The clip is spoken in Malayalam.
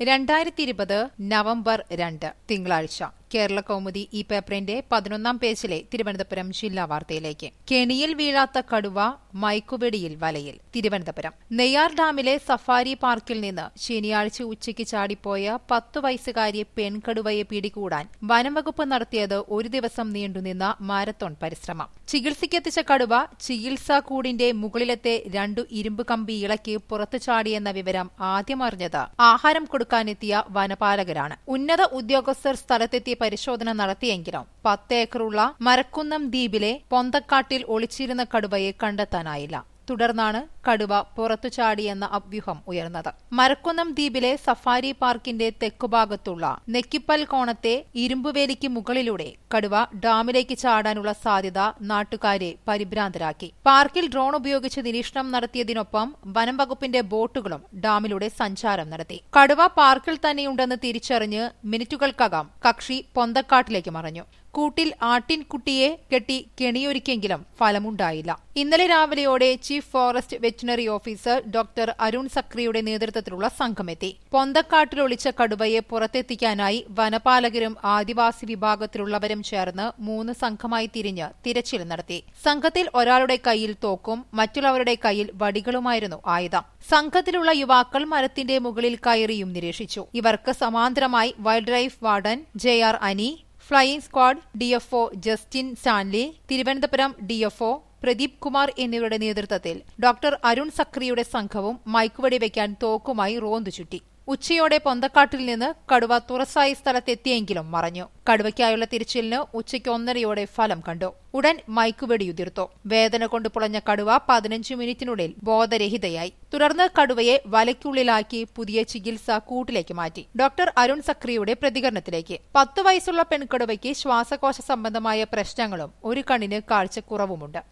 രണ്ടായിരത്തി ഇരുപത് നവംബർ രണ്ട് തിങ്കളാഴ്ച കേരള കൗമുദി ഈ പേപ്പറിന്റെ പതിനൊന്നാം പേജിലെ തിരുവനന്തപുരം ജില്ലാ വാർത്തയിലേക്ക് കെണിയിൽ വീഴാത്ത കടുവ മയക്കുവെടിയിൽ വലയിൽ തിരുവനന്തപുരം നെയ്യാർ ഡാമിലെ സഫാരി പാർക്കിൽ നിന്ന് ശനിയാഴ്ച ഉച്ചയ്ക്ക് ചാടിപ്പോയ പത്തു വയസ്സുകാരിയെ പെൺകടുവയെ പിടികൂടാൻ വനംവകുപ്പ് നടത്തിയത് ഒരു ദിവസം നീണ്ടുനിന്ന മാരത്തോൺ പരിശ്രമം ചികിത്സയ്ക്കെത്തിച്ച കടുവ ചികിത്സാ കൂടിന്റെ മുകളിലത്തെ രണ്ടു ഇരുമ്പ് കമ്പി ഇളക്കി പുറത്തു ചാടിയെന്ന വിവരം ആദ്യം അറിഞ്ഞത് ആഹാരം കൊടുക്കാനെത്തിയ വനപാലകരാണ് ഉന്നത ഉദ്യോഗസ്ഥർ സ്ഥലത്തെത്തി പരിശോധന നടത്തിയെങ്കിലും പത്ത് ഏക്കറുള്ള മരക്കുന്നം ദ്വീപിലെ പൊന്തക്കാട്ടിൽ ഒളിച്ചിരുന്ന കടുവയെ കണ്ടെത്താനായില്ല തുടർന്നാണ് കടുവ പുറത്തു ചാടിയെന്ന അഭ്യൂഹം ഉയർന്നത് മരക്കുന്നം ദ്വീപിലെ സഫാരി പാർക്കിന്റെ തെക്കുഭാഗത്തുള്ള നെക്കിപ്പൽ കോണത്തെ ഇരുമ്പുവേലിക്ക് മുകളിലൂടെ കടുവ ഡാമിലേക്ക് ചാടാനുള്ള സാധ്യത നാട്ടുകാരെ പരിഭ്രാന്തരാക്കി പാർക്കിൽ ഡ്രോൺ ഉപയോഗിച്ച് നിരീക്ഷണം നടത്തിയതിനൊപ്പം വനം വകുപ്പിന്റെ ബോട്ടുകളും ഡാമിലൂടെ സഞ്ചാരം നടത്തി കടുവ പാർക്കിൽ തന്നെയുണ്ടെന്ന് തിരിച്ചറിഞ്ഞ് മിനിറ്റുകൾക്കകം കക്ഷി പൊന്തക്കാട്ടിലേക്ക് മറഞ്ഞു കൂട്ടിൽ ആട്ടിൻകുട്ടിയെ കെട്ടി കെണിയൊരുക്കിയെങ്കിലും ഫലമുണ്ടായില്ല ഇന്നലെ രാവിലെയോടെ chief forest veterinary officer doctor Arun സക്രിയുടെ നേതൃത്വത്തിലുള്ള സംഘമെത്തി പൊന്തക്കാട്ടിൽ ഒളിച്ച കടുവയെ പുറത്തെത്തിക്കാനായി വനപാലകരും ആദിവാസി വിഭാഗത്തിലുള്ളവരും ചേർന്ന് മൂന്ന് സംഘമായി തിരിഞ്ഞ് തിരച്ചിൽ നടത്തി സംഘത്തിൽ ഒരാളുടെ കയ്യിൽ തോക്കും മറ്റുള്ളവരുടെ കയ്യിൽ വടികളുമായിരുന്നു ആയുധം സംഘത്തിലുള്ള യുവാക്കൾ മരത്തിന്റെ മുകളിൽ കയറിയും നിരീക്ഷിച്ചു ഇവർക്ക് സമാന്തരമായി wildlife warden J R Ani flying squad D F O Justin Stanley Thiruvananthapuram D F O Pradeep Kumar എന്നിവരുടെ നേതൃത്വത്തിൽ ഡോക്ടർ അരുൺ സക്രിയുടെ സംഘവും മയക്കുവെടി വയ്ക്കാൻ തോക്കുമായി റോന്തു ചുറ്റി ഉച്ചയോടെ പൊന്തക്കാട്ടിൽ നിന്ന് കടുവ തുറസായ സ്ഥലത്തെത്തിയെങ്കിലും മറഞ്ഞു കടുവയ്ക്കായുള്ള തിരച്ചിലിന് ഉച്ചയ്ക്ക് ഒന്നരയോടെ ഫലം കണ്ടു ഉടൻ മയക്കുവെടിയുതിർത്തു വേദന കൊണ്ട് പുളഞ്ഞ കടുവ പതിനഞ്ച് മിനിറ്റിനുള്ളിൽ ബോധരഹിതയായി തുടർന്ന് കടുവയെ വലയ്ക്കുള്ളിലാക്കി പുതിയ ചികിത്സ കൂട്ടിലേക്ക് മാറ്റി ഡോക്ടർ അരുൺ സക്രിയുടെ പ്രതികരണത്തിലേക്ക് പത്ത് വയസ്സുള്ള പെൺകടുവയ്ക്ക് ശ്വാസകോശ സംബന്ധമായ പ്രശ്നങ്ങളും ഒരു കണ്ണിന് കാഴ്ചക്കുറവുമുണ്ട്